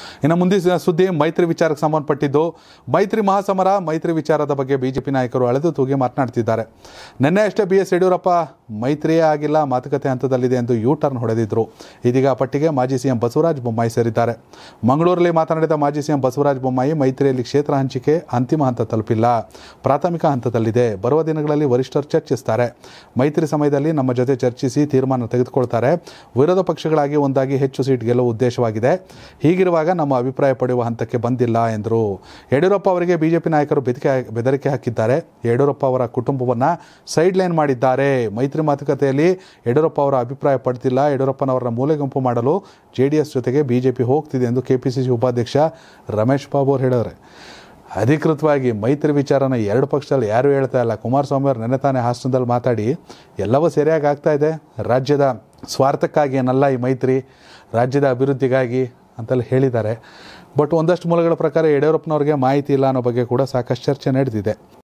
ಇನ್ನು ಮುಂದಿನ ಸುದ್ದಿ ಮೈತ್ರಿ ವಿಚಾರಕ್ಕೆ ಸಂಬಂಧಪಟ್ಟಿದ್ದು ಮೈತ್ರಿ ಮಹಾಸಮರ ಮೈತ್ರಿ ವಿಚಾರದ ಬಗ್ಗೆ ಬಿಜೆಪಿ ನಾಯಕರು ಅಳೆದು ತೂಗಿ ಮಾತನಾಡ್ತಿದ್ದಾರೆ ನಿನ್ನೆ ಅಷ್ಟೇ ಬಿ ಎಸ್ ಯಡಿಯೂರಪ್ಪ ಮೈತ್ರಿಯೇ ಆಗಿಲ್ಲ ಮಾತುಕತೆ ಹಂತದಲ್ಲಿದೆ ಎಂದು ಯೂ ಟರ್ನ್ ಹೊಡೆದಿದ್ರು ಇದೀಗ ಆ ಪಟ್ಟಿಗೆ ಮಾಜಿ ಸಿಎಂ ಬಸವರಾಜ ಬೊಮ್ಮಾಯಿ ಸೇರಿದ್ದಾರೆ ಮಂಗಳೂರಲ್ಲಿ ಮಾತನಾಡಿದ ಮಾಜಿ ಸಿಎಂ ಬಸವರಾಜ ಬೊಮ್ಮಾಯಿ ಮೈತ್ರಿಯಲ್ಲಿ ಕ್ಷೇತ್ರ ಹಂಚಿಕೆ ಅಂತಿಮ ಹಂತ ತಲುಪಿಲ್ಲ ಪ್ರಾಥಮಿಕ ಹಂತದಲ್ಲಿದೆ ಬರುವ ದಿನಗಳಲ್ಲಿ ವರಿಷ್ಠರು ಚರ್ಚಿಸ್ತಾರೆ ಮೈತ್ರಿ ಸಮಯದಲ್ಲಿ ನಮ್ಮ ಜೊತೆ ಚರ್ಚಿಸಿ ತೀರ್ಮಾನ ತೆಗೆದುಕೊಳ್ತಾರೆ ವಿರೋಧ ಪಕ್ಷಗಳಾಗಿ ಒಂದಾಗಿ ಹೆಚ್ಚು ಸೀಟ್ ಗೆಲ್ಲುವ ಉದ್ದೇಶವಾಗಿದೆ ಹೀಗಿರುವಾಗ ನಮ್ಮ ಅಭಿಪ್ರಾಯ ಪಡೆಯುವ ಹಂತಕ್ಕೆ ಬಂದಿಲ್ಲ ಎಂದರು ಯಡಿಯೂರಪ್ಪ ಅವರಿಗೆ ಬಿಜೆಪಿ ನಾಯಕರು ಬೆದರಿಕೆ ಬೆದರಿಕೆ ಹಾಕಿದ್ದಾರೆ ಯಡಿಯೂರಪ್ಪ ಅವರ ಕುಟುಂಬವನ್ನು ಸೈಡ್ ಲೈನ್ ಮಾಡಿದ್ದಾರೆ ಮೈತ್ರಿ ಮಾತುಕತೆಯಲ್ಲಿ ಯಡಿಯೂರಪ್ಪ ಅವರ ಅಭಿಪ್ರಾಯ ಪಡ್ತಿಲ್ಲ ಯಡಿಯೂರಪ್ಪನವರನ್ನ ಮೂಲೆಗುಂಪು ಮಾಡಲು ಜೆ ಡಿ ಎಸ್ ಜೊತೆಗೆ ಬಿಜೆಪಿ ಹೋಗ್ತಿದೆ ಎಂದು ಕೆಪಿಸಿಸಿ ಉಪಾಧ್ಯಕ್ಷ ರಮೇಶ್ ಬಾಬು ಅವರು ಹೇಳಿದ್ದಾರೆ ಅಧಿಕೃತವಾಗಿ ಮೈತ್ರಿ ವಿಚಾರನ ಎರಡು ಪಕ್ಷದಲ್ಲಿ ಯಾರು ಹೇಳ್ತಾ ಇಲ್ಲ ಕುಮಾರಸ್ವಾಮಿ ಅವರು ನೆನೆ ತಾನೇ ಹಾಸನದಲ್ಲಿ ಮಾತಾಡಿ ಎಲ್ಲವೂ ಸರಿಯಾಗಿ ಆಗ್ತಾ ಇದೆ ರಾಜ್ಯದ ಸ್ವಾರ್ಥಕ್ಕಾಗಿ ಏನಲ್ಲ ಈ ಮೈತ್ರಿ ರಾಜ್ಯದ ಅಭಿವೃದ್ಧಿಗಾಗಿ ಅಂತೆಲ್ಲ ಹೇಳಿದ್ದಾರೆ ಬಟ್ ಒಂದಷ್ಟು ಮೂಲಗಳ ಪ್ರಕಾರ ಯಡಿಯೂರಪ್ಪನವ್ರಿಗೆ ಮಾಹಿತಿ ಇಲ್ಲ ಅನ್ನೋ ಬಗ್ಗೆ ಕೂಡ ಸಾಕಷ್ಟು ಚರ್ಚೆ ನಡೆದಿದೆ